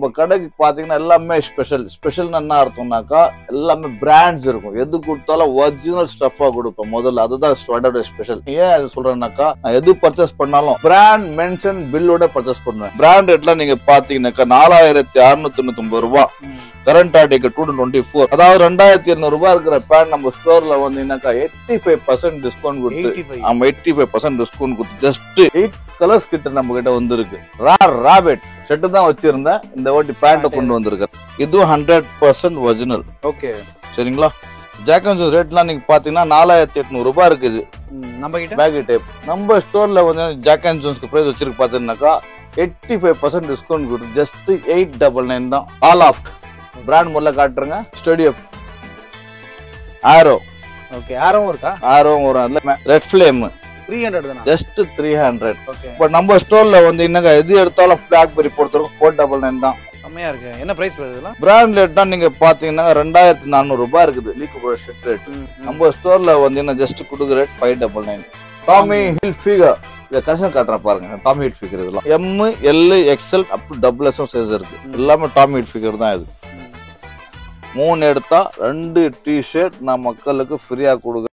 இப்போ கடைக்கு பாத்தீங்கன்னா எல்லாமே ஸ்பெஷல் ஸ்பெஷல்னு என்ன அர்த்தம்னாக்கா எல்லாமே பிராண்ட்ஸ் இருக்கும் எது கொடுத்தாலும் ஒரிஜினல் ஸ்டஃபா கொடுப்பேன் முதல்ல அதுதான் ஸ்டாண்டர்ட் ஸ்பெஷல் ஏன் அது சொல்றேன்னாக்கா நான் எது பர்ச்சேஸ் பண்ணாலும் பிராண்ட் மென்ஷன் பில்லோட பர்ச்சேஸ் பண்ணுவேன் பிராண்ட் ரேட்ல நீங்க பாத்தீங்கன்னாக்கா நாலாயிரத்தி அறுநூத்தி தொண்ணூத்தி ரூபாய் கரண்ட் ஆர்டிக்கு டூ டுவெண்ட்டி ஃபோர் அதாவது ரெண்டாயிரத்தி இருநூறு ரூபாய் இருக்கிற பேண்ட் நம்ம ஸ்டோர்ல வந்தீங்கன்னாக்கா எயிட்டி ஃபைவ் பர்சன்ட் டிஸ்கவுண்ட் கொடுத்து ஆமா எயிட்டி ஃபைவ் பர்சன்ட் டிஸ்கவுண்ட் கொடுத்து ஜஸ்ட் எயிட் கலர்ஸ் கிட்ட நம்ம கிட்ட வந்திருக்கு ரார் ராபெட் ஷர்ட் தான் வச்சிருந்தேன் இந்த வாட்டி பேண்ட்டை கொண்டு வந்திருக்கேன் இதுவும் ஹண்ட்ரட் பர்சன்ட் ஒரிஜினல் ஓகே சரிங்களா ஜாக் அண்ட் ஜோன்ஸ் ரேட்லாம் நீங்க பாத்தீங்கன்னா நாலாயிரத்தி எட்நூறு ரூபாய் இருக்குது நம்ம கிட்ட பேக் டைப் நம்ம ஸ்டோர்ல வந்து ஜாக் அண்ட் ஜோன்ஸ்க்கு பிரைஸ் வச்சிருக்கு பாத்தீங்கன்னாக்கா எயிட்டி ஃபைவ் பர்சன்ட் டிஸ்கவுண்ட் கொடுத்து ஜஸ்ட் எயிட் டபுள் நைன் தான் ஆல் ஆஃப்ட் பிராண்ட் முதல்ல காட்டுறேங்க ஸ்டூடியோ ஆரோ ஓகே யாரும் இருக்கா ஆரோ ஒரு ரெட் ஃபிளேம் த்ரீ ஹண்ட்ரட் தானே ஜஸ்ட் த்ரீ ஹண்ட்ரட் ஓகே இப்போ நம்ம ஸ்டோர்ல வந்து என்னங்க எது எடுத்தாலும் பிளாக்பெரி பொறுத்தவரைக்கும் ஃபோர் டபுள் நைன் தான் செம்மையா இருக்கு என்ன பிரைஸ் இதெல்லாம் பிராண்ட் ரேட் தான் நீங்க பாத்தீங்கன்னா ரெண்டாயிரத்தி நானூறு ரூபாய் இருக்குது லீக்கு போட ஷர்ட் ரேட் நம்ம ஸ்டோர்ல வந்து என்ன ஜஸ்ட் கொடுக்குற rate five double nine Tommy Hilfiger இதை கரெக்ஷன் காட்டுறேன் பாருங்க டாமி ஹில் ஃபிகர் இதெல்லாம் M L XL up to double எக்ஸும் சைஸ் இருக்கு ம். எல்லாமே டாமி ஹில் ஃபிகர் தான் இது மூணு எடுத்தா ரெண்டு டிஷர்ட் நான் மக்களுக்கு ஃப்ரீயா கொடுக்குறேன்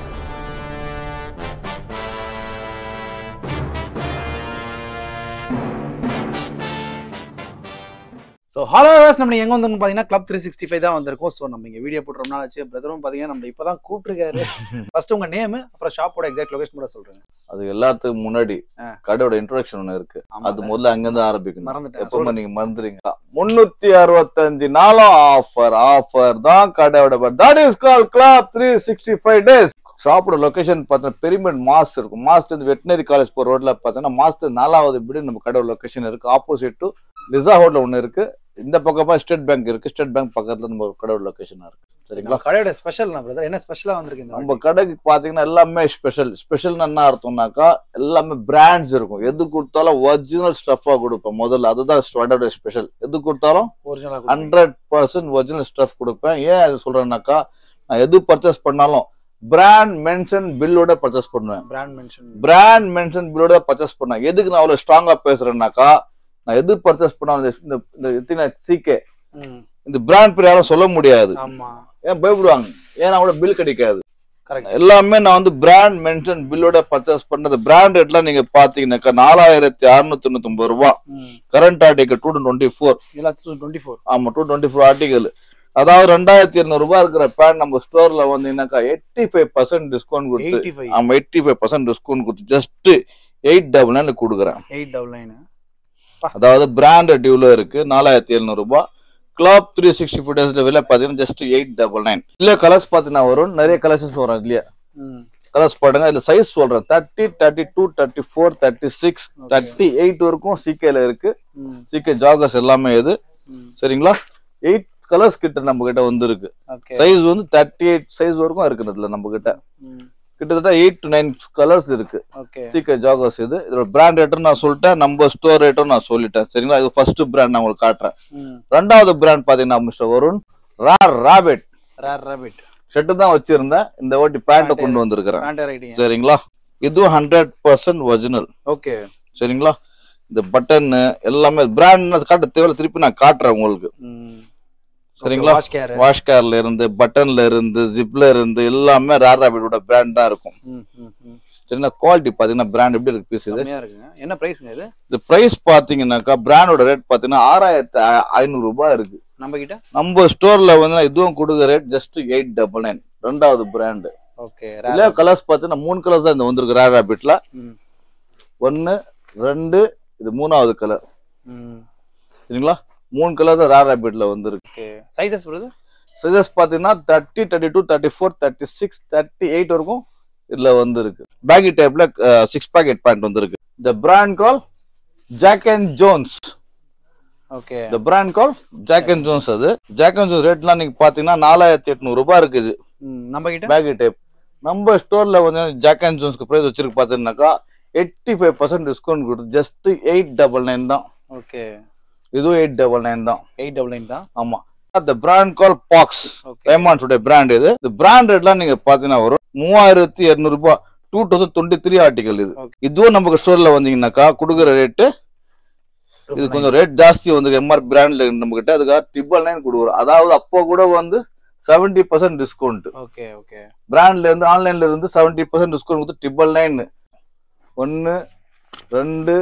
ஸோ ஹலோ வேஸ் நம்ம எங்க வந்து பாத்தீங்கன்னா கிளப் த்ரீ சிக்ஸ்டி ஃபைவ் தான் வந்திருக்கோம் ஸோ நம்ம இங்க வீடியோ போட்டு ரொம்ப நாள் ஆச்சு பிரதரும் பாத்தீங்கன்னா நம்ம இப்பதான் கூப்பிட்டுருக்காரு ஃபர்ஸ்ட் உங்க நேம் அப்புறம் ஷாப்போட எக்ஸாக்ட் லொகேஷன் கூட சொல்றேன் அது எல்லாத்துக்கும் முன்னாடி ஆ. கடையோட இன்ட்ரோடக்ஷன் ஒன்று இருக்கு அது முதல்ல அங்கிருந்து ஆரம்பிக்கணும் மறந்துட்டேன் எப்பவுமே நீங்க மறந்துறீங்க முன்னூத்தி அறுபத்தஞ்சு நாளும் ஆஃபர் ஆஃபர் தான் கடையோட that is call clap three sixty five days ஷாப்போட லொகேஷன் பார்த்தீங்கன்னா பெரிமெண்ட் மாஸ் இருக்கும் மாஸ்ல இருந்து வெட்டினரி காலேஜ் போற ரோட்ல பார்த்தீங்கன்னா மாஸ்ல நாலாவது பிடி நம்ம கடையோட லொகேஷன் இருக்கு ஆப்போசிட் டு லிசா ஹோட்டல் ஒன்று இருக்கு இந்த பக்கமா ஸ்டேட் பேங்க் இருக்கு ஸ்டேட் பேங்க் பக்கத்துல நம்ம கடையோட லொகேஷன் இருக்கு சரிங்களா நம்ம கடையோட ஸ்பெஷல் பிரதர் என்ன ஸ்பெஷலா வந்திருக்கு இந்த நம்ம கடைக்கு பாத்தீங்கன்னா எல்லாமே ஸ்பெஷல் ஸ்பெஷல்னு என்ன அர்த்தம்னாக்கா எல்லாமே பிராண்ட்ஸ் இருக்கும் எது கொடுத்தாலும் ஒரிஜினல் ஸ்டஃபா கொடுப்பேன் முதல்ல அதுதான் ஸ்டாண்டர்ட் ஸ்பெஷல் எது கொடுத்தாலும் ஒரிஜினலா ஹண்ட்ரட் பர்சன்ட் ஒரிஜினல் ஸ்டஃப் கொடுப்பேன் ஏன் அது சொல்றேன்னாக்கா நான் எது பர்ச்சேஸ் பண்ணாலும் பிராண்ட் மென்ஷன் பில்லோட பர்ச்சேஸ் பண்ணுவேன் பிராண்ட் மென்ஷன் பிராண்ட் மென்ஷன் பில்லோட பர்ச்சேஸ் பண்ணேன் எதுக்கு நான் அவ்வளவு ஸ்ட்ராங்கா பேசுறேன்னாக்கா நான் எது பர்ச்சேஸ் பண்ணாலும் இந்த- இந்த இந்த சிகே இந்த பிராண்ட் பேர் யாரும் சொல்ல முடியாது ஆமா ஏன் பயப்படுவாங்க ஏன்னா கூட பில் கிடைக்காது கரெக்ட் எல்லாமே நான் வந்து பிராண்ட் மென்ஷன் பில்லோட பர்ச்சேஸ் பண்ணது பிராண்ட் ரேட்லாம் நீங்க பாத்தீங்கன்னாக்கா நாலாயிரத்தி அறுநூத்தி தொண்ணூத்தி ரூபாய் current article two twenty four எல்லாத்துக்கும் டுவெண்ட்டி ஃபோர் ஆமா டூ டுவெண்ட்டி ஃபோர் ஆர்டிகல் அதாவது ரெண்டாயிரத்தி இருநூறு ரூபாய் இருக்கிற பேண்ட் நம்ம ஸ்டோர்ல வந்தீங்கன்னாக்கா எயிட்டி ஃபைவ் பர்சன்ட் டிஸ்கவுண்ட் கொடுத்து எயிட்டி ஃபைவ் ஆமா எயிட்டி ஃபைவ் பர்சன்ட் டிஸ்கவுண்ட் கொடுத்து ஜஸ்ட் எயிட் டபுள் நைன் கொடுக்குறேன் எயிட் டபுள் நைன் அதாவது பிராண்ட் டியூல இருக்கு நாலாயிரத்தி எழுநூறு ரூபாய் கிளாப் த்ரீ சிக்ஸ்டி ஃபோர் டேஸ்ல விலை பாத்தீங்கன்னா ஜஸ்ட் எயிட் டபுள் நைன் இல்ல கலர்ஸ் பாத்தீங்கன்னா வரும் நிறைய கலர்ஸ் வரும் இல்லையா கலர்ஸ் பாருங்க இதுல சைஸ் சொல்றேன் thirty thirty two thirty four thirty six thirty eight வரைக்கும் சிகேல இருக்கு சிகே ஜாகர்ஸ் எல்லாமே இது சரிங்களா எயிட் கலர்ஸ் கிட்ட நம்ம கிட்ட வந்திருக்கு ஓகே சைஸ் வந்து தேர்ட்டி எயிட் சைஸ் வரைக்கும் இருக்கு இதுல நம்ம கிட்ட கிட்டத்தட்ட எயிட் டு நைன் கலர்ஸ் இருக்கு ஓகே சீக்கிர ஜாகர்ஸ் இது இதோட பிராண்ட் ரேட்டும் நான் சொல்லிட்டேன் நம்ம ஸ்டோர் ரேட்டும் நான் சொல்லிட்டேன் சரிங்களா இது ஃபர்ஸ்ட் பிராண்ட் நான் உங்களுக்கு காட்டுறேன் ரெண்டாவது பிராண்ட் பாத்தீங்கன்னா mister Varun Rare Rabbit Rare Rabbit shirt தான் வச்சிருந்தேன் இந்த வாட்டி பேண்ட்டை கொண்டு வந்திருக்கிறேன் பேண்ட் ரைட்டிங் சரிங்களா இதுவும் ஹண்ட்ரட் பர்சன்ட் ஒரிஜினல் ஓகே சரிங்களா இந்த பட்டன் எல்லாமே பிராண்ட் காட்ட தேவையில்ல திருப்பி நான் காட்டுறேன் உங்களுக்கு சரிங்களா? வாஷ் கேர் வாஷ் கார்ல இருந்து பட்டன்ல இருந்து ஜிப்ல இருந்து எல்லாமே ரார் ராபிட்டோட பிராண்ட் தான் இருக்கும் சரிங்களா குவாலிட்டி பாத்தீங்கன்னா பிராண்ட் எப்படி இருக்கு பீஸ் இது செம்மையா இருக்குங்க என்ன பிரைஸ்ங்க இது இந்த பிரைஸ் பாத்தீங்கன்னாக்கா பிராண்டோட ரேட் பாத்தீங்கன்னா ஆறாயிரத்தி ஐநூறு ரூபாய் இருக்கு நம்ம கிட்ட நம்ம ஸ்டோர்ல வந்து இதுவும் கொடுக்குற rate just eight double nine ரெண்டாவது பிராண்ட் ஓகே இல்ல கலர்ஸ் பாத்தீங்கன்னா மூணு கலர்ஸ் தான் இந்த வந்திருக்கு ரேர் ராபிட்ல ஒன்னு ரெண்டு இது மூணாவது கலர் சரிங்களா மூணு கலர் தான் ரேர் ராபிட்ல வந்திருக்கு ஓகே சைஸஸ் வருது சைசஸ் பாத்தீங்கன்னா thirty thirty two thirty four thirty six thirty eight வரைக்கும் இதுல வந்திருக்கு பேக்கி டைப்ல சிக்ஸ் பேக்கெட் பேண்ட் வந்திருக்கு இந்த brand call Jack and Jones okay இந்த brand call Jack and Jones அது ஜாக் அண்ட் ஜோன்ஸ் ரேட்லாம் நீங்க பாத்தீங்கன்னா நாலாயிரத்தி எட்நூறு ரூபாய் இருக்குது நம்ம கிட்ட பேக்கி டைப் நம்ம ஸ்டோர்ல வந்து ஜாக் அண்ட் ஜோன்ஸ்க்கு ப்ரைஸ் வச்சிருக்கு பாத்தீங்கன்னாக்கா எயிட்டி ஃபைவ் பர்சன்ட் டிஸ்கவுண்ட் கொடுத்து ஜஸ்ட் எயிட் டபுள் நைன் தான் ஓகே இதுவும் எயிட் டபுள் நைன் தான் எயிட் டபுள் நைன் தான் ஆமா the brand call box okay ரேமான்ஸோட பிராண்ட் இது இந்த பிராண்ட் ரேட்லாம் நீங்க பாத்தீங்கன்னா வரும் மூவாயிரத்தி இருநூறு ரூபாய் two thousand twenty three article இது Okay. இதுவும் நமக்கு ஸ்டோர்ல வந்தீங்கன்னாக்கா கொடுக்குற ரேட்டு இது கொஞ்சம் ரேட் ஜாஸ்தி வந்து எம்ஆர் பிராண்ட்ல நம்ம கிட்ட அதுக்காக ட்ரிபிள் நைன் கொடுக்குறோம் அதாவது அப்போ கூட வந்து seventy percent discount okay okay பிராண்ட்ல இருந்து ஆன்லைன்ல இருந்து செவன்டி பர்சன்ட் டிஸ்கவுண்ட் கொடுத்து ட்ரிபிள் நைன் ஒன்னு ரெண்டு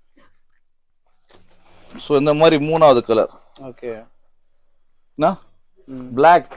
ஸோ இந்த மாதிரி மூணாவது கலர் ஓகே என்ன பிளாக்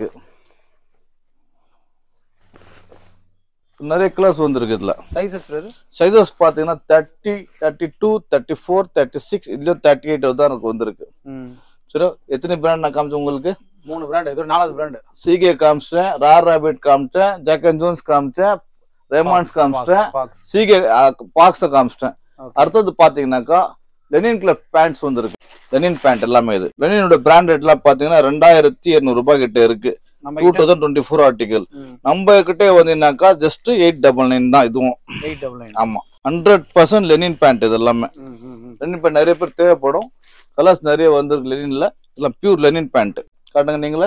நிறைய கலர்ஸ் வந்திருக்கு இதுல சைஸஸ் பிரதர் சைசஸ் பாத்தீங்கன்னா thirty thirty two thirty four thirty six இதுல தேர்ட்டி எயிட் தான் எனக்கு வந்திருக்கு ம் சரி எத்தனை பிராண்ட் நான் காமிச்சேன் உங்களுக்கு மூணு பிராண்ட் இது ஒரு நாலாவது பிராண்ட் சிகே காமிச்சிட்டேன் ரார் ராபிட் காமிச்சிட்டேன் ஜாக் அண்ட் ஜோன்ஸ் காமிச்சிட்டேன் ரேமான்ஸ் காமிச்சிட்டேன் பாக்ஸ் சிகே பாக்ஸை காமிச்சிட்டேன் Okay. அடுத்தது பாத்தீங்கன்னாக்கா லெனின் கிளப் பேண்ட்ஸ் வந்திருக்கு லெனின் பேண்ட் எல்லாமே இது லெனினோட பிராண்ட் ரேட்லாம் பாத்தீங்கன்னா ரெண்டாயிரத்தி எண்ணூறு ரூபாய் கிட்ட இருக்கு நம்ம two thousand twenty four article ம் நம்ம கிட்டே வந்தீங்கன்னாக்கா ஜஸ்ட் எயிட் டபுள் நைன் தான் இதுவும் எயிட் டபுள் நைன் ஆமா ஹண்ட்ரட் பர்சன்ட் லெனின் பேண்ட் இது எல்லாமே ம் ம் ம் லெனின் பேண்ட் நிறைய பேர் தேவைப்படும் கலர்ஸ் நிறைய வந்திருக்கு லெனின்ல இதெல்லாம் பியூர் லெனின் பேண்ட் காட்டுங்க நீங்களே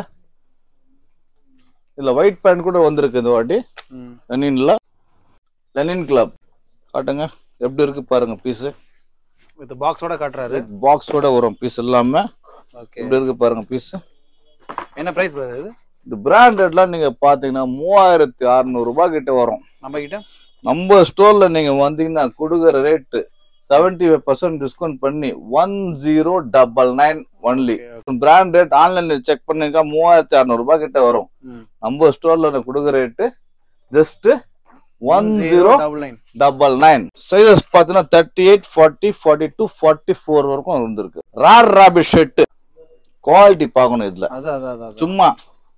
இதுல ஒயிட் பேண்ட் கூட வந்திருக்கு இந்த வாட்டி ம் லெனின்ல லெனின் கிளப் காட்டுங்க எப்படி இருக்கு பாருங்க பீஸ் வித் பாக்ஸோட காட்டுறாரு பாக்ஸோட வரும் பீஸ் எல்லாமே ஓகே எப்படி இருக்கு பாருங்க பீஸ் என்ன பிரைஸ் பிரதர் இது இந்த பிராண்டட்லாம் நீங்க பாத்தீங்கன்னா மூவாயிரத்தி அறுநூறு ரூபாய் கிட்ட வரும் நம்ம கிட்ட நம்ம ஸ்டோர்ல நீங்க வந்தீங்கன்னா கொடுக்குற rate seventy five percent discount பண்ணி one zero double nine only brand rate ஆன்லைன்ல செக் பண்ணிருக்கா மூவாயிரத்தி அறுநூறு ரூபாய் கிட்ட வரும் ம் நம்ம ஸ்டோர்ல கொடுக்குற rate just one zero double nine double nine sizes பார்த்தீங்கன்னா thirty eight forty forty two forty four வரைக்கும் இருந்திருக்கு ரார் ராபிட் ஷர்ட் குவாலிட்டி பார்க்கணும் இதுல அதான் அதான் அதான் அதான். சும்மா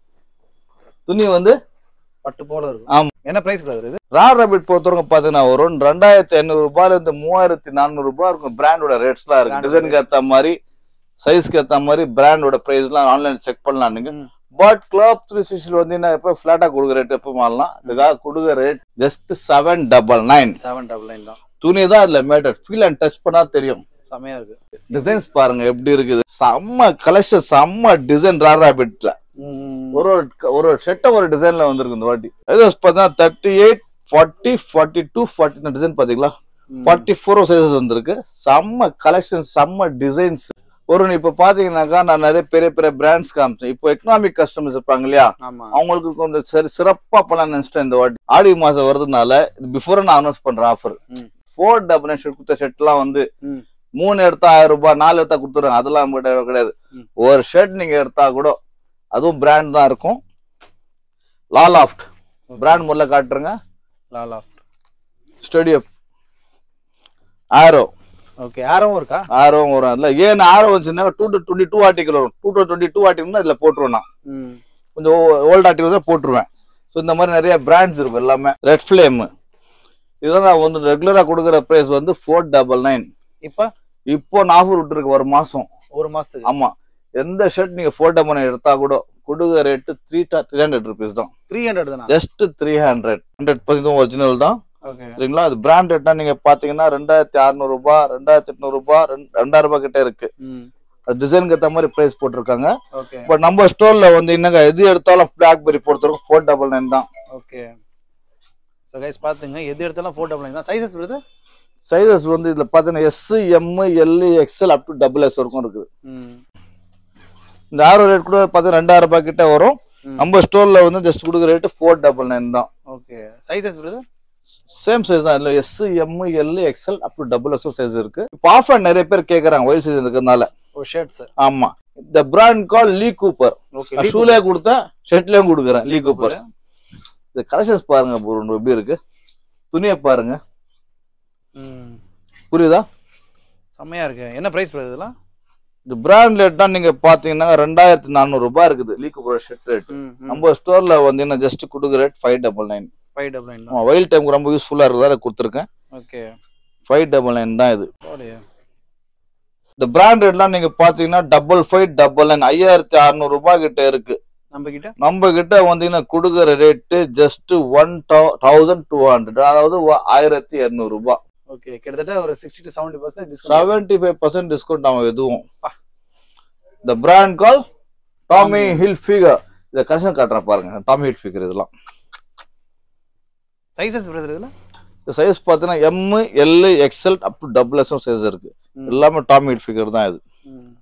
துணி வந்து பட்டு போல இருக்கும் ஆமா. என்ன பிரைஸ் பிரதர் இது ரார் ராபிட் பொறுத்தவரைக்கும் பாத்தீங்கன்னா வரும் ரெண்டாயிரத்தி ஐநூறு ரூபாயில இருந்து மூவாயிரத்தி நானூறு ரூபாய் இருக்கும் பிராண்டோட ரேட்ஸ்லாம் இருக்கு Brand டிசைனுக்கு ஏத்த மாதிரி சைஸ்க்கு ஏத்த மாதிரி பிராண்டோட பிரைஸ்லாம் ஆன்லைன் செக் பண்ணலாம் நீங்க ம். பட் கிளாப் த்ரீ சிக்ஸ்டில் வந்தீங்கன்னா எப்போ ஃபிளாட்டா கொடுக்குற ரேட் எப்போ மாறலாம் இதுக்காக கொடுக்குற rate just seven double nine seven double nine தான் துணி தான் இதுல மேட்டர் ஃபீல் அண்ட் டச் பண்ணா தெரியும் செமையா இருக்கு டிசைன்ஸ் பாருங்க எப்படி இருக்குது செம்ம கலெக்ஷன் செம்ம டிசைன் ரார் ராபிட்ல ம் ஒரு ஒரு ஒரு ஒரு ஷர்ட்டை ஒரு டிசைன்ல வந்திருக்கு இந்த வாட்டி இது பார்த்தா thirty eight forty forty two forty design பாத்தீங்களா ம். ஃபார்ட்டி ஃபோர் சைஸஸ் வந்திருக்கு செம்ம கலெக்ஷன் செம்ம டிசைன்ஸ் ஒரு இப்ப பாத்தீங்கன்னாக்கா நான் நிறைய பெரிய பெரிய பிராண்ட்ஸ் காமிச்சேன் இப்போ எக்கனாமிக் கஸ்டமர்ஸ் இருப்பாங்க இல்லையா ஆமா அவங்களுக்கு கொஞ்சம் சரி சிறப்பா பண்ணலாம் நினைச்சிட்டேன் இந்த வாட்டி ஆடி மாசம் வருதுனால இது பிஃபோர் நான் அனௌன்ஸ் பண்றேன் ஆஃபர் ம். ஃபோர் டபுள் நைன் ஷர்ட் கொடுத்த ஷர்ட்லாம் வந்து ம். மூணு எடுத்தா ஆயிரம் ரூபாய் நாலு எடுத்தா கொடுத்துருங்க அதெல்லாம் நம்மகிட்ட கிடையாது ம். ஒரு ஷர்ட் நீங்க எடுத்தா கூட அதுவும் பிராண்ட் தான் இருக்கும் லாலாஃப்ட் பிராண்ட் முதல்ல காட்டுருங்க லாலா ஸ்டேடியம் ஆரோ ஓகே யாரும் இருக்கா ஆரோ வரும் அதுல ஏன் ஆரோ வந்துச்சுன்னா two to twenty two article வரும் two to twenty two article இதுல போட்டுருவேன் நான் ம் கொஞ்சம் ஓல்ட் ஆர்டிகல் தான் போட்டுருவேன் ஸோ இந்த மாதிரி நிறைய பிராண்ட்ஸ் இருக்கும் எல்லாமே ரெட் ஃபிளேம் இதெல்லாம் நான் வந்து ரெகுலரா கொடுக்குற பிரைஸ் வந்து ஃபோர் டபுள் நைன் இப்ப இப்போ நான் ஆஃபர் விட்டுருக்கு ஒரு மாசம் ஒரு மாசத்துக்கு ஆமா எந்த ஷர்ட் நீங்க ஃபோர் டபுள் நைன் எடுத்தா கூட கொடுக்குற rate three three hundred rupees தான் த்ரீ ஹண்ட்ரட் தானா just three hundred hundred percent original தான் ஓகே சரிங்களா அது பிராண்ட் ரேட்னா நீங்க பாத்தீங்கன்னா ரெண்டாயிரத்தி அறுநூறு ரூபாய் ரெண்டாயிரத்தி எட்நூறு ரூபாய் ரெண்டு- ரெண்டாயிரம் ரூபாய் கிட்ட இருக்கு ம் அது டிசைனுக்கு ஏற்ற மாதிரி பிரைஸ் போட்டிருக்காங்க ஓகே பட் நம்ம ஸ்டோர்ல வந்து என்னங்க எது எடுத்தாலும் பிளாக்பெரி பொறுத்தவரைக்கும் ஃபோர் டபுள் நைன் தான் ஓகே ஸோ கைஸ் பார்த்துங்க எது எடுத்தாலும் ஃபோர் டபுள் நைன் தான் சைஸஸ் வருது சைஸஸ் வந்து இதுல பாத்தீங்கன்னா S M L XL up to double S வரைக்கும் இருக்குது ம் இந்த ஆரோ ரேட் கூட பாத்தீங்கன்னா ரெண்டாயிரம் ரூபாய் கிட்ட வரும் ம். நம்ம ஸ்டோர்ல வந்து ஜஸ்ட் கொடுக்குற ரேட்டு ஃபோர் டபுள் நைன் தான் ஓகே சைஸஸ் வருது சேம் சைஸ் தான் இல்ல S M L XL up to double S size இருக்கு இப்போ ஆஃபர் நிறைய பேர் கேக்குறாங்க ஒயில் சைஸ் இருக்கிறதுனால ஓ ஷர்ட்ஸ் ஆமா இந்த brand call Lee Cooper okay ஷூலே கொடுத்தேன் ஷர்ட்லயும் கொடுக்குறேன் லீ கூப்பர் இந்த கலெக்ஷன்ஸ் பாருங்க bro, எப்படி இருக்கு துணியை பாருங்க ம் புரியுதா செம்மையா இருக்கு என்ன பிரைஸ் வருது இதெல்லாம் இந்த பிராண்ட் ரேட் தான் நீங்க பாத்தீங்கன்னா ரெண்டாயிரத்தி நானூறு ரூபாய் இருக்குது லீ கூப்பர் ஷர்ட் ரேட் ம் நம்ம ஸ்டோர்ல வந்து ஜஸ்ட் கொடுக்குற rate five double nine five double nine தான் வெயில் டைமுக்கு ரொம்ப யூஸ்ஃபுல்லா இருக்குதா அதை கொடுத்துருக்கேன் ஓகே ஃபைவ் டபுள் நைன் தான் இது ஓடியா இந்த பிராண்ட் ரேட்லாம் நீங்க பாத்தீங்கன்னா டபுள் ஃபைவ் டபுள் நைன் ஐயாயிரத்தி அறுநூறு ரூபாய் கிட்ட இருக்கு நம்ம கிட்ட நம்ம கிட்ட வந்தீங்கன்னா கொடுக்குற rate just one thousand two hundred அதாவது ஒ- ஆயிரத்தி இருநூறு ரூபாய் ஓகே கிட்டத்தட்ட ஒரு sixty to seventy percent discount seventy five percent discount அவன் எதுவும் இந்த brand call Tommy Hilfiger இதை கரெக்ஷன் காட்டுறேன் பாருங்க டாமி ஹில் ஃபிகர் இதெல்லாம் சைஸஸ் வருது இதுல இந்த சைஸ் பார்த்தீங்கன்னா M L XL up to double எக்ஸும் சைஸ் இருக்கு எல்லாமே டாமி ஃபிகர் தான் இது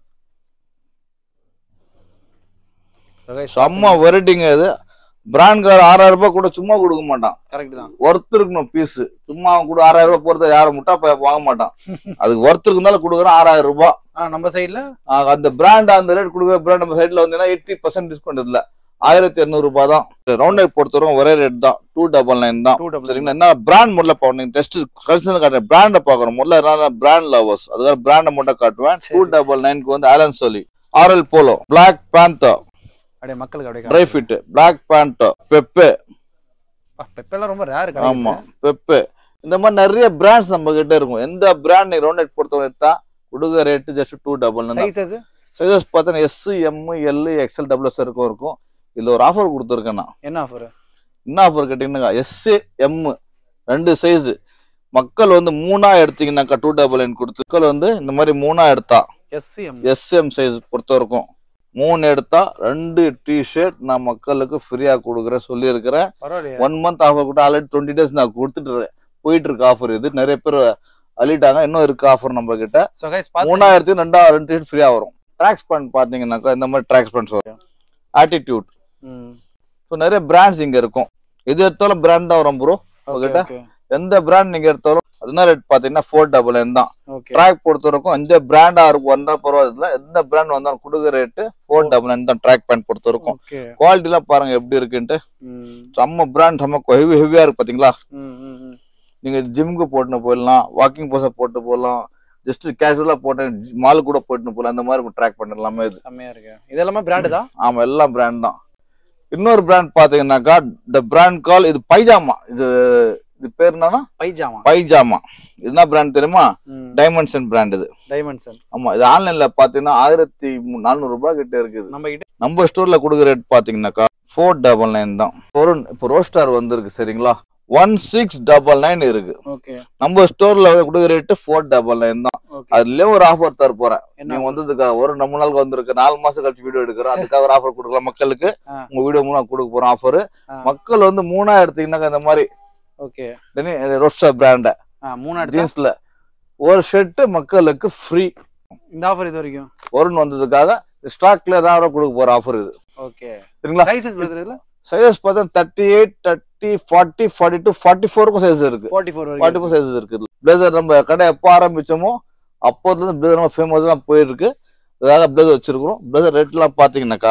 செம்ம வெரைட்டிங்க இது பிராண்ட்கார ஆறாயிரம் ரூபாய் கூட சும்மா கொடுக்க மாட்டான் கரெக்ட் தான் ஒர்த் இருக்கணும் பீஸ் சும்மா அவன் கூட ஆறாயிரம் ரூபாய் போறத யாரும் முட்டா பையன் வாங்க மாட்டான் அதுக்கு ஒர்த் இருந்தாலும் கொடுக்குறான் ஆறாயிரம் ரூபாய் ஆனா நம்ம சைடுல ஆஹ் அந்த பிராண்ட் அந்த ரேட் கொடுக்குற பிராண்ட் நம்ம சைட்ல வந்தீங்கன்னா எயிட்டி பர்சன்ட் டிஸ்கவுண்ட் இல்ல ஆயிரத்தி இருநூறு ரூபாய் தான் ரவுண்ட் நெக் பொறுத்தவரைக்கும் ஒரே ரேட் தான் டூ டபுள் நைன் தான் டூ டபுள் சரிங்களா என்ன பிராண்ட் முதல்ல பாருங்க டெஸ்ட் கல்சன் காட்டுறேன் பிராண்டை பாக்குறோம் முதல்ல பிராண்ட் லவர்ஸ் அதுக்காக பிராண்டை மட்டும் காட்டுவேன் சரி. டூ டபுள் நைன்க்கு வந்து ஆலன் சொல்லி ஆர்எல் போலோ பிளாக் பேந்தோ அப்படியே மக்களுக்கு அப்படியே ட்ரை ஃபிட் பிளாக் பேண்டோ பெப்பே பெப்பெல்லாம் ரொம்ப ரேர் ஆமா பெப்பே இந்த மாதிரி நிறைய பிராண்ட்ஸ் நம்ம கிட்ட இருக்கும் எந்த பிராண்ட் நீ ரவுண்ட் நெட் பொறுத்தவரை எடுத்தா கொடுக்க rate just two double nine sizes sizes பார்த்தா S M L XL double S இருக்கும் இருக்கும் இதுல ஒரு ஆஃபர் கொடுத்துருக்கேன் நான் என்ன ஆஃபர் என்ன ஆஃபர் கேட்டீங்கன்னா எஸ் எம் ரெண்டு சைஸ் மக்கள் வந்து மூணா எடுத்தீங்கன்னாக்கா டூ டபுள் நைன் கொடுத்து மக்கள் வந்து இந்த மாதிரி மூணா எடுத்தா எஸ்சிஎம் எஸ்எம் சைஸ் பொறுத்த வரைக்கும் மூணு எடுத்தா ரெண்டு டிஷர்ட் நான் மக்களுக்கு ஃப்ரீயா கொடுக்குறேன் சொல்லியிருக்கிறேன் பரவாயில்லையா ஒன் மந்த் ஆஃபர் கூட ஆல்ரெடி டுவெண்ட்டி டேஸ் நான் கொடுத்துட்டு போயிட்டு இருக்க ஆஃபர் இது நிறைய பேர் அள்ளிட்டாங்க இன்னும் இருக்கு ஆஃபர் நம்ம கிட்ட சோ கைஸ் பாத்து மூணாயிரத்தி ரெண்டா ரெண்டு டிஷர்ட் ஃப்ரீயா வரும் ட்ராக்ஸ் பேண்ட் பாத்தீங்கன்னாக்கா இந்த மாதிரி ட்ராக்ஸ் பேண்ட்ஸ் வரும் ஆட்டிடியூட் ம் ஸோ நிறைய பிராண்ட்ஸ் இங்க இருக்கும் எது எடுத்தாலும் பிராண்ட் தான் வரும் ப்ரோ ஓகே உங்ககிட்ட? ஓகே எந்த பிராண்ட் நீங்க எடுத்தாலும் அதுனா ரேட் பாத்தீங்கன்னா ஃபோர் டபுள் நைன் தான் ஓகே ட்ராக் பொறுத்த வரைக்கும் எந்த பிராண்டா இருக்கும் வந்தா பரவாயில்ல எந்த பிராண்ட் வந்தாலும் கொடுக்குற ரேட்டு ஃபோர் டபுள் நைன் தான் ட்ராக் பேண்ட் பொறுத்த வரைக்கும் ஓகே குவாலிட்டி எல்லாம் பாருங்க எப்படி இருக்குன்ட்டு ம் செம்ம பிராண்ட் செம்ம ஹெவி ஹெவியா இருக்கு பாத்தீங்களா ம் ம், ம் நீங்க ஜிம்க்கு போட்டுன்னு போயிடலாம் வாக்கிங் போஸ போட்டு போகலாம் ஜஸ்ட் கேஷுவலா போட்டு மால் கூட போட்டுன்னு போகலாம் அந்த மாதிரி ட்ராக் பண்ண எல்லாமே இது செம்மையா இருக்கு இதெல்லாமே பிராண்ட் தான் ஆமா எல்லாம் பிராண்ட் தான் இன்னொரு பிராண்ட் பாத்தீங்கன்னாக்கா இந்த பிராண்ட் கால் இது பைஜாமா இது இது பேர் என்னன்னா பைஜாமா பைஜாமா இது என்ன பிராண்ட் தெரியுமா ம் டைமண்ட்ஸன் பிராண்ட் இது டைமண்ட்சன் ஆமா இது ஆன்லைன்ல பாத்தீங்கன்னா ஆயிரத்தி நானூறு ரூபாய் கிட்ட இருக்குது நம்ம கிட்ட நம்ம ஸ்டோர்ல கொடுக்குற ரேட் பாத்தீங்கன்னாக்கா ஃபோர் டபுள் நைன் தான் ஒரு இப்போ ரோஸ்டார் வந்திருக்கு சரிங்களா ஒன் சிக்ஸ் டபுள் நைன் இருக்கு ஓகே நம்ம ஸ்டோர்ல கொடுக்குற ரேட்டு ஃபோர் டபுள் நைன் தான் ஓகே அதுலயே ஒரு ஆஃபர் தர போறேன் என்ன நீங்க வந்ததுக்காக ஒரு நம்ம நாளுக்கு வந்திருக்கு நாலு மாசம் கழிச்சு வீடியோ எடுக்கிறோம் அதுக்காக ஒரு ஆஃபர் கொடுக்கலாம் மக்களுக்கு ஆ. உங்க வீடியோ மூலம் கொடுக்க போறோம் ஆஃபர் ஆ. மக்கள் வந்து மூணா எடுத்தீங்கன்னாக்கா இந்த மாதிரி ஓகே ரோஸ்டா பிராண்ட ஆ மூணு எடுத்தா ஜீன்ஸ்ல ஒரு ஷர்ட் மக்களுக்கு ஃப்ரீ இந்த ஆஃபர் இது வரைக்கும் வருண் வந்ததுக்காக ஸ்டாக்ல தான் கொடுக்க போற ஆஃபர் இது ஓகே சரிங்களா சைஸஸ் பிரதர் இதுல சைஸஸ் பார்த்தா thirty eight thirty forty forty two forty ஃபோருக்கும் சைஸ் இருக்கு 44 ஃபோர் ஃபார்ட்டி வரைக்கும் ஃபோர் சைஸஸ் இருக்கு பிளேசர் நம்ம கடை எப்போ ஆரம்பிச்சோமோ அப்போதுல இருந்து பிளேசர் நம்ம ஃபேமஸ் தான் போயிருக்கு அதுக்காக பிளேசர் வச்சிருக்கிறோம் பிளேசர் ரேட்லாம் பாத்தீங்கன்னாக்கா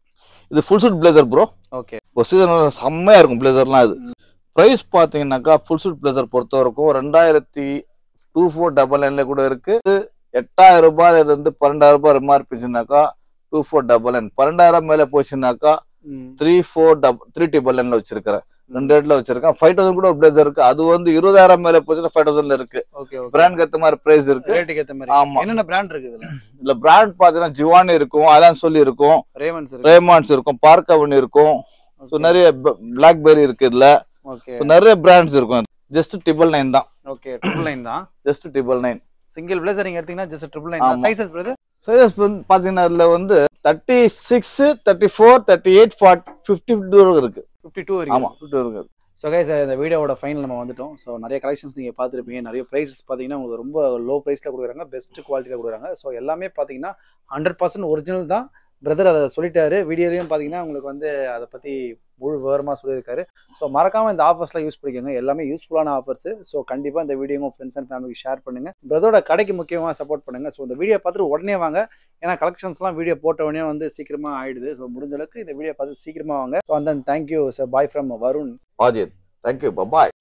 இது full suit blazer bro okay இப்போ சீசன் செம்மையா இருக்கும் பிளேசர்லாம் இது ப்ரைஸ் பாத்தீங்கன்னாக்கா ஃபுல் சூட் பிளேசர் பொறுத்த வரைக்கும் ரெண்டாயிரத்தி டூ ஃபோர் டபுள் நைன்ல கூட இருக்கு எட்டாயிரம் ரூபாயில இருந்து பன்னெண்டாயிரம் ரூபாய் எம்ஆர்பிச்சுனாக்கா டூ ஃபோர் டபுள் நைன் பன்னெண்டாயிரம் மேல போச்சுனாக்கா ம் three four double three double நைன்ல வச்சிருக்கிறேன் ரெண்டு ரேட்ல வச்சிருக்கேன் ஃபைவ் தௌசண்ட் கூட ஒரு பிளேசர் இருக்கு அது வந்து இருபதாயிரம் மேல போச்சுன்னா ஃபைவ் தௌசண்ட்ல இருக்கு ஓகே ஓகே பிராண்ட் ஏத்த மாதிரி பிரைஸ் இருக்கு ரேட்டுக்கு ஏத்த மாதிரி ஆமா. என்னென்ன பிராண்ட் இருக்கு இதுல இல்ல பிராண்ட் பாத்தீங்கன்னா ஜிவானி இருக்கும் அலான் சொல்லி இருக்கும் ரேமன்ஸ் இருக்கு ரேமான்ஸ் இருக்கும் பார்க்கவன் இருக்கும் ஸோ நிறைய பிளாக்பெரி இருக்கு இதுல ஓகே So, நிறைய பிராண்ட்ஸ் இருக்கும் ஜஸ்ட் ட்ரிபிள் நைன் தான் ஓகே ட்ரிபிள் நைன் தான் just triple nine single blazer நீங்க எடுத்தீங்கன்னா ஜஸ்ட் ட்ரிபிள் நைன் தான் ஆமா. சைஸஸ் பிரதர் சைஸஸ் வந்து பாத்தீங்கன்னா இதுல வந்து thirty six thirty four thirty eight forty fifty இருக்கு 52 டூ ஆமா வரைக்கும் 52 இருக்கு ஸோ கைஸ் இந்த வீடியோவோட ஃபைனல் நம்ம வந்துட்டோம் ஸோ நிறைய கலெக்ஷன்ஸ் நீங்கள் பார்த்துருப்பீங்க நிறைய ப்ரைஸஸ் பார்த்தீங்கன்னா உங்களுக்கு ரொம்ப லோ ப்ரைஸில் கொடுக்குறாங்க பெஸ்ட் குவாலிட்டியில் கொடுக்குறாங்க ஸோ எல்லாமே பார்த்தீங்கன்னா ஹண்ட்ரட் பர்சன்ட் ஒரிஜினல் தான் பிரதர் அதை சொல்லிட்டாரு வீடியோலையும் பார்த்தீங்கன்னா உங்களுக்கு வந்து அதை பற்றி முழு விவரமாக சொல்லியிருக்காரு ஸோ மறக்காமல் இந்த ஆஃபர்ஸ்லாம் யூஸ் பண்ணிக்கோங்க எல்லாமே யூஸ்ஃபுல்லான ஆஃபர்ஸ் ஸோ கண்டிப்பாக இந்த வீடியோ உங்கள் ஃப்ரெண்ட்ஸ் அண்ட் ஃபேமிலிக்கு ஷேர் பண்ணுங்க பிரதரோட கடைக்கு முக்கியமாக சப்போர்ட் பண்ணுங்க ஸோ இந்த வீடியோ பார்த்துட்டு உடனே வாங்க ஏன்னா கலெக்ஷன்ஸ்லாம் வீடியோ போட்ட உடனே வந்து சீக்கிரமாக ஆயிடுது ஸோ முடிஞ்ச அளவுக்கு இந்த வீடியோ பார்த்து சீக்கிரமாக வாங்க ஸோ அந்த thank you sir bye from Varun Ajith thank you bye